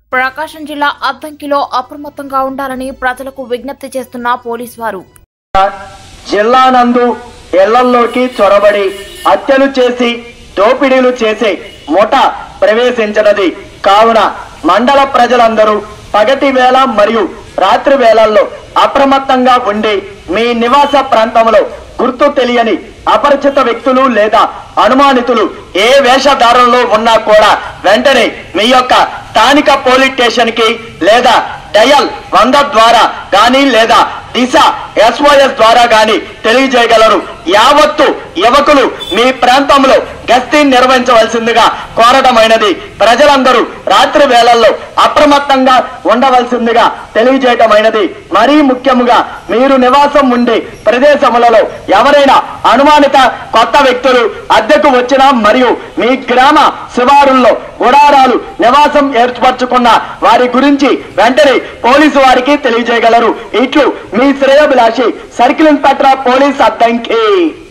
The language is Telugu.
ప్రకాశం జిల్లా అద్దంకిలో అప్రమత్తంగా ఉండాలని ప్రజలకు విజ్ఞప్తి చేస్తున్న పోలీసు వారు జిల్లా నందు ఇళ్లల్లోకి చొరబడి హత్యలు చేసి దోపిడీలు చేసే ముఠ ప్రవేశించినది కావున మండల ప్రజలందరూ పగటి వేళ మరియు రాత్రి వేళల్లో అప్రమత్తంగా ఉండి మీ నివాస ప్రాంతంలో గుర్తు తెలియని అపరిచిత వ్యక్తులు లేదా అనుమానితులు ఏ వేషధారంలో ఉన్నా కూడా వెంటనే మీ యొక్క స్థానిక పోలీస్ స్టేషన్ కి లేదా డయల్ వంద ద్వారా గాని లేదా దిశ ఎస్ఓఎస్ ద్వారా గాని తెలియజేయగలరు యావత్తు యువకులు మీ ప్రాంతంలో గస్తీ నిర్వహించవలసిందిగా కోరటమైనది ప్రజలందరూ రాత్రి వేళల్లో అప్రమత్తంగా ఉండవలసిందిగా తెలియజేయటమైనది మరీ ముఖ్యముగా మీరు నివాసం ఉండే ప్రదేశములలో ఎవరైనా అనుమానిత కొత్త వ్యక్తులు అద్దెకు వచ్చినా మరియు మీ గ్రామ శివారుల్లో గుడారాలు నివాసం ఏర్పరచుకున్న వారి గురించి వెంటనే పోలీసు వారికి తెలియజేయగలరు ఇట్లు మీ శ్రేయోభిలాషి circle inspector of police Addanki